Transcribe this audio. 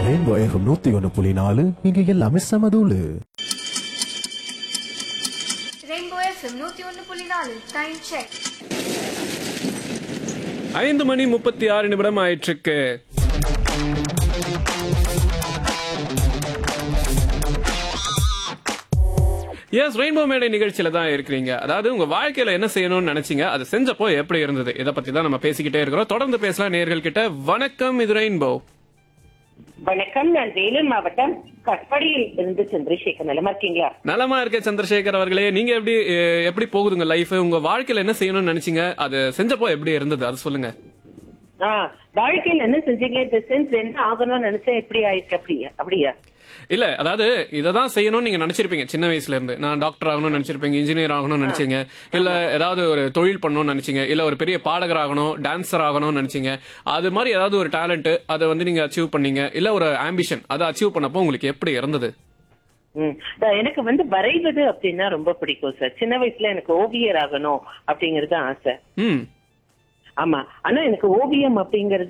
Rainbow FM நூத்தி ஒன்னு புள்ளி நாலு இங்க எல்லாமே சமதூளு ரெயின்போ எஃப்எம் நூத்தி ஒன்று புள்ளி நாலு டைம் செக் ஐந்து மணி முப்பத்தி ஆறு நிமிடம் ஆயிற்றுக்கு எஸ் ரெயின்போ மேடை நிகழ்ச்சியில தான் இருக்கிறீங்க அதாவது உங்க வாழ்க்கையில என்ன செய்யணும்னு நினைச்சீங்க அதை செஞ்சப்போ எப்படி இருந்தது இதை பத்தி தான் நம்ம பேசிக்கிட்டே இருக்கிறோம் தொடர்ந்து பேசலாம் நேர்கள் கிட்ட வணக்கம் இது ரெயின்போ வணக்கம் நான் வேலூர் மாவட்டம் கட்படியில் இருந்து சந்திரசேகர் நலமா இருக்கீங்களா நலமா இருக்க சந்திரசேகர் அவர்களே நீங்க எப்படி அஹ், எப்படி போகுதுங்க லைஃப் உங்க வாழ்க்கையில என்ன செய்யணும்னு நினைச்சீங்க அது செஞ்சப்போ எப்படி இருந்தது அது சொல்லுங்க ஆ வாழ்க்கையில் என்ன செஞ்சீங்க இந்த சென்ஸ் என்ன ஆகணும்னு நினைச்சேன் எப்படி ஆயிருக்கு அப்படியா அப்படியா இல்ல அதாவது இததான் செய்யணும்னு நீங்க நினைச்சிருப்பீங்க சின்ன வயசுல இருந்து நான் டாக்டர் ஆகணும்னு நினைச்சிருப்பீங்க இன்ஜினியர் ஆகணும்னு நினைச்சீங்க இல்ல ஏதாவது ஒரு தொழில் பண்ணணும்னு நினைச்சீங்க இல்ல ஒரு பெரிய பாடகர் ஆகணும் டான்சர் ஆகணும்னு நினைச்சீங்க அது மாதிரி ஏதாவது ஒரு டேலண்ட் அதை வந்து நீங்க அச்சீவ் பண்ணீங்க இல்ல ஒரு ஆம்பிஷன் அதை அச்சீவ் பண்ணப்போ உங்களுக்கு எப்படி இருந்தது ம். நான் எனக்கு வந்து வரைவது அப்படின்னா ரொம்ப பிடிக்கும் சார் சின்ன வயசுல எனக்கு ஓவியர் ஆகணும் அப்படிங்கறது ஆசை ம் ஆமா ஆனா எனக்கு ஓவியம் அப்படிங்கறது